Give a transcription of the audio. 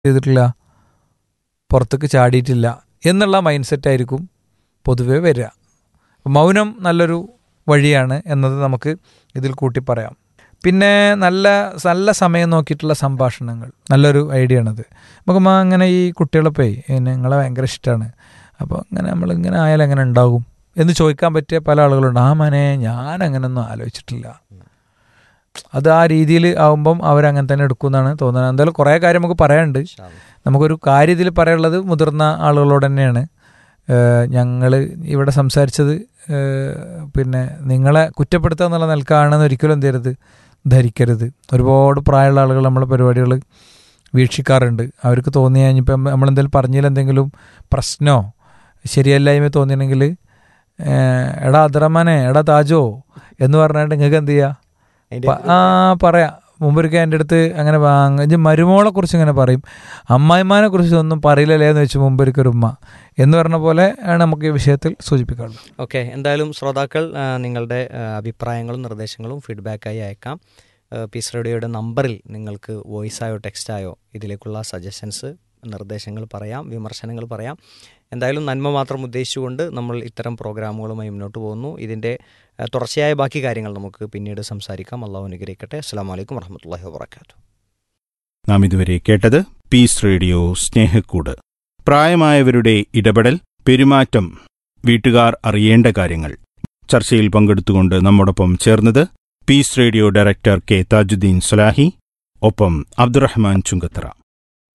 ചെയ്തിട്ടില്ല പുറത്തേക്ക് ചാടിയിട്ടില്ല എന്നുള്ള മൈൻഡ് സെറ്റായിരിക്കും പൊതുവേ വരിക മൗനം നല്ലൊരു വഴിയാണ് എന്നത് നമുക്ക് ഇതിൽ കൂട്ടി പറയാം പിന്നെ നല്ല നല്ല സമയം നോക്കിയിട്ടുള്ള സംഭാഷണങ്ങൾ നല്ലൊരു ഐഡിയ ആണത് നമുക്ക് മാ അങ്ങനെ ഈ കുട്ടികളെ നിങ്ങളെ ഭയങ്കര ഇഷ്ടമാണ് അപ്പോൾ അങ്ങനെ നമ്മളിങ്ങനെ ആയാലും എങ്ങനെ ഉണ്ടാകും എന്ന് ചോദിക്കാൻ പറ്റിയ പല ആളുകളുണ്ട് ആ മനെ ഞാൻ അങ്ങനെയൊന്നും ആലോചിച്ചിട്ടില്ല അത് ആ രീതിയിൽ ആവുമ്പം അവരങ്ങനെ തന്നെ എടുക്കുമെന്നാണ് തോന്നുന്നത് എന്തായാലും കുറേ കാര്യം നമുക്ക് പറയാനുണ്ട് നമുക്കൊരു കാര്യം ഇതിൽ പറയാനുള്ളത് മുതിർന്ന ആളുകളോട് തന്നെയാണ് ഞങ്ങൾ ഇവിടെ സംസാരിച്ചത് ഏഹ്, പിന്നെ നിങ്ങളെ കുറ്റപ്പെടുത്തുക എന്നുള്ള നിലക്കാണെന്ന് ഒരിക്കലും എന്ത് ചെയ്യരുത് ധരിക്കരുത് ഒരുപാട് പ്രായമുള്ള ആളുകൾ നമ്മളെ പരിപാടികൾ വീക്ഷിക്കാറുണ്ട് അവർക്ക് തോന്നിയ ഇനിയിപ്പം നമ്മളെന്തെങ്കിലും പറഞ്ഞതിൽ എന്തെങ്കിലും പ്രശ്നമോ ശരിയല്ലായ്മ തോന്നിയിട്ടുണ്ടെങ്കിൽ എടാ അദ്രമാനെ എടാ താജോ എന്ന് പറഞ്ഞിട്ട് നിങ്ങൾക്ക് എന്ത് ചെയ്യുക പ- ആ പറയാം മുമ്പൊരിക്കൽ എൻ്റെ അടുത്ത് അങ്ങനെ വാങ്ങി മരുമോളെ കുറിച്ച് ഇങ്ങനെ പറയും അമ്മായിമാനെ കുറിച്ച് ഒന്നും പറയില്ലല്ലേ എന്ന് വെച്ച് മുമ്പൊരിക്കൽ ഒരു ഉമ്മ എന്ന് പറഞ്ഞ പോലെ ആണ് നമുക്ക് ഈ വിഷയത്തിൽ സൂചിപ്പിക്കാറുള്ളത് ഓക്കെ എന്തായാലും ശ്രോതാക്കൾ ആ, നിങ്ങളുടെ ആ, അഭിപ്രായങ്ങളും നിർദ്ദേശങ്ങളും ഫീഡ്ബാക്കായി അയക്കാം ആ, പീസ് റേഡിയോയുടെ നമ്പറിൽ നിങ്ങൾക്ക് വോയിസായോ ടെക്സ്റ്റായോ ഇതിലേക്കുള്ള സജഷൻസ് നിർദ്ദേശങ്ങൾ പറയാം വിമർശനങ്ങൾ പറയാം എന്തായാലും നന്മ മാത്രം ഉദ്ദേശിച്ചുകൊണ്ട് നമ്മൾ ഇത്തരം പ്രോഗ്രാമുകളുമായി മുന്നോട്ട് പോകുന്നു ഇതിൻ്റെ ആ, തുടർച്ചയായ ബാക്കി കാര്യങ്ങൾ നമുക്ക് പിന്നീട് സംസാരിക്കാം അള്ളാഹു അനുഗ്രഹിക്കട്ടെ അസ്സാം വലൈക്കും വർഹമത്തല്ലാഹി വാബർക്കാത്തു നാം ഇതുവരെ കേട്ടത് പീസ് റേഡിയോ സ്നേഹക്കൂട് പ്രായമായവരുടെ ഇടപെടൽ പെരുമാറ്റം വീട്ടുകാർ അറിയേണ്ട കാര്യങ്ങൾ ചർച്ചയിൽ പങ്കെടുത്തുകൊണ്ട് നമ്മോടൊപ്പം ചേർന്നത് Peace Radio director K Tajuddin Salahi ഒപ്പം അബ്ദുറഹ്മാൻ ചുങ്കത്തറ